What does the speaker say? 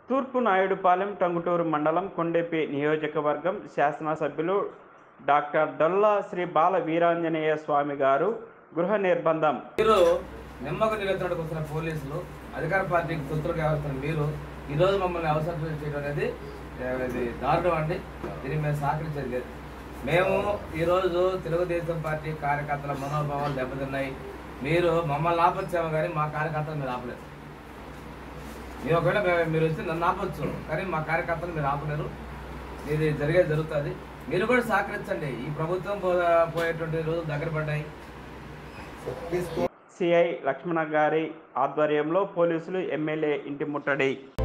తూర్పు నాయుడుపాలెం టంగుటూరు మండలం కొండెపి నియోజకవర్గం శాసనసభ్యులు డాక్టర్ డొల్లా శ్రీ బాల వీరాంజనేయ స్వామి గారు గృహ నిర్బంధం మీరు నిమ్మకు నిలెత్తడానికి వస్తున్న పోలీసులు అధికార పార్టీకి తొత్తులుగా వ్యవహరిస్తున్న మీరు ఈరోజు మమ్మల్ని అవసరం చేయడం అనేది ఏ, ఇది దారుణం అండి దీనికి మేము సహకరించేది లేదు మేము ఈరోజు తెలుగుదేశం పార్టీ కార్యకర్తల మనోభావాలు దెబ్బతిన్నాయి మీరు మమ్మల్ని ఆపొచ్చాము కానీ మా కార్యకర్తలు మీరు ఆపలేదు మీరు ఒకవేళ మే- మీరు వచ్చి నన్ను ఆపొచ్చు కానీ మా కార్యకర్తలు మీరు ఆపలేరు ఇది జరిగేది జరుగుతుంది మీరు కూడా సహకరించండి ఈ ప్రభుత్వం పో- పోయేటువంటి రోజులు దగ్గర పడ్డాయి సిఐ లక్ష్మణ గారి ఆధ్వర్యంలో పోలీసులు ఎమ్మెల్యే ఇంటి ముట్టడి